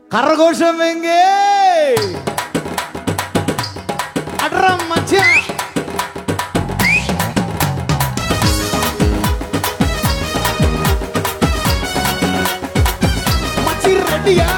கரகோஷம் எங்கே அட்ரம் மச்சான் மச்சி ரெடியா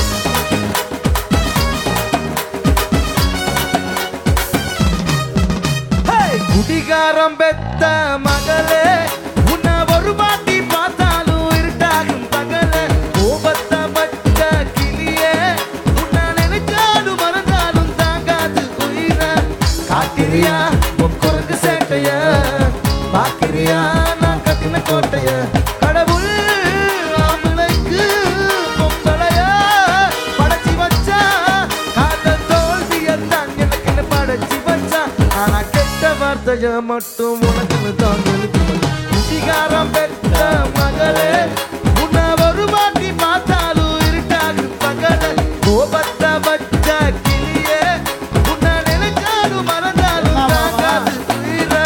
குடிகாரம் பெத்த மகளே உன்னை ஒரு மாட்டி பார்த்தாலும் இருட்டாகும் பகலே கோபத்த பட்ட கிளியே உன்னை நினைச்சாலும் மறந்தாலும் தாங்காது உயிர காக்கிறியா உன் குரங்கு சேட்டைய பாக்கிறியா நான் கட்டின கோட்டைய கடவுள் ஆம்பளைக்கு பொம்பளைய படைச்சி வச்சா காதல் தோல்வியத்தான் எனக்குன்னு படைச்சி வச்சா ஆனா கெட்ட வார்த்தைய மட்டும் உனக்குன்னு தான் குடிகாரம் பெற்ற மகளே உன்னை ஒரு மாட்டி பார்த்தாலும் இருட்டாகும் பகல கோபத்த வச்ச கிளியே உன்னை நினைச்சாலும் மறந்தாலும் தாங்காது உயிரா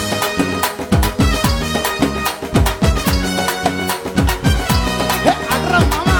அட்ரம் மாமா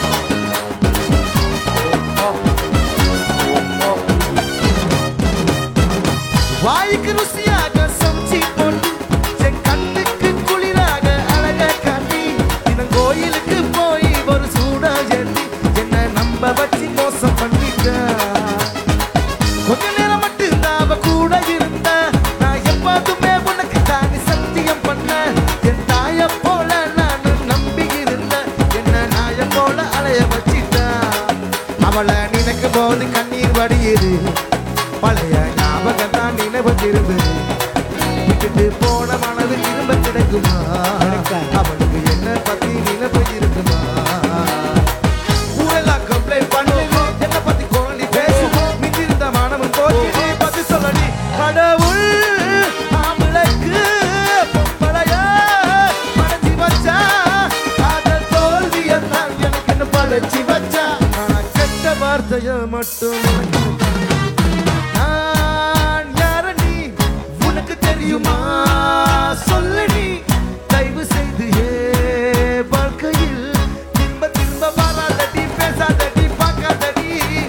வாய்க்கு ருசியாக சமைச்சி போட்டு என் கண்ணுக்கு குளிராக அழக காட்டி தினம் கோயிலுக்கு போய் ஒரு சூடா ஏற்றி என்ன நம்ப வச்சு மோசம் பண்ணிட்ட கொஞ்ச நேரம் மட்டும் அவ கூட இருந்த நான் எப்போதுமே உனக்கு தானே சத்தியம் பண்ண என் தாய போல நான் நம்பி இருந்த என்ன நாய போல அலைய வச்சிட்ட அவளை நினைக்கும் போது கண்ணீர் வடியுது பழைய ஞாபகம் தான் நினைவு திரும்பு விட்டுட்டு போன மனது திரும்ப கிடைக்குமா அவளுக்கு என்ன பத்தி நினைவு இருக்குமா ஊரெல்லாம் கம்ப்ளைண்ட் பண்ணுவோம் என்ன பத்தி கோலி பேசுவோம் மிஞ்சிருந்த மானமும் போய் நீ பத்தி சொல்லடி கடவுள் ஆம்பளைக்கு பொம்பளையா படைச்சி வச்சா காதல் தோல்வியத்தான் எனக்கு என்ன படைச்சி வச்சா ஆனா கெட்ட வார்த்தைய மட்டும் உனக்கு நான் யாரடி உனக்கு தெரியுமா சொல்லடி தயவு செய்து ஏ வாழ்க்கையில் திரும்ப திரும்ப வராதடி பேசாதடி பார்க்காதடி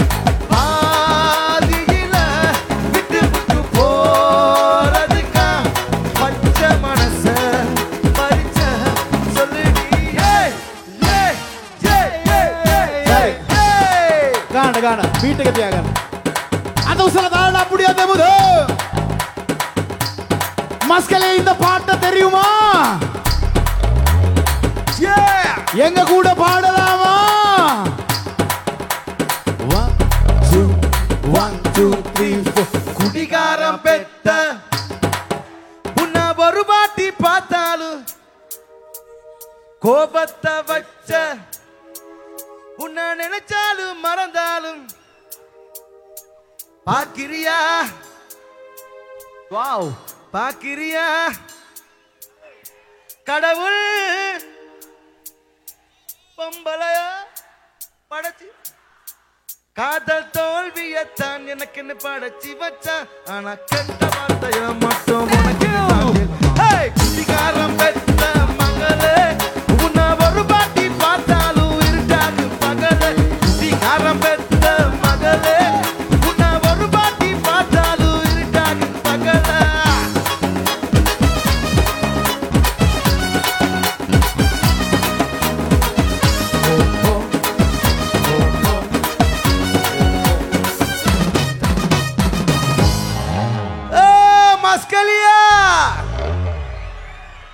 பாதியில விட்டு விட்டு போறதுக்கா பச்சை மனச பறிச்ச சொல்லுடி ஏய், ஏய், ஏய், ஏய், ஏய், ஏய். காண காண வீட்டுக்கு தியாகம் அந்த உசல தாழ அப்படியே தெமுது மஸ்கலே இந்த பாட்டை தெரியுமா Yeah! எங்க கூட பாடலாமா One, two, one, two, three, four. குடிகாரம் பெத்த உன்னை ஒரு வாட்டி பார்த்தாலும் கோபத்தை வச்ச உன்னை நினைச்சாலும் மறந்தாலும் பாக்கிரியா வாவ் பாக்கிரியா கடவுள் பொம்பளையா படைச்சு காதல் தோல்வியத்தான் எனக்குன்னு படைச்சி வச்சா ஆனா கெட்ட வார்த்தைய மட்டும் உனக்கு Hey! குடிகாரம் பெத்த மகளே உன்னை ஒரு பாட்டி பார்த்தாலும் இருட்டாது பகலே குடிகாரம் பெத்த மகளே உன்னை ஒரு பாட்டி பார்த்தாலும் இருட்டாது பகலே ஏ, மஸ்கலியா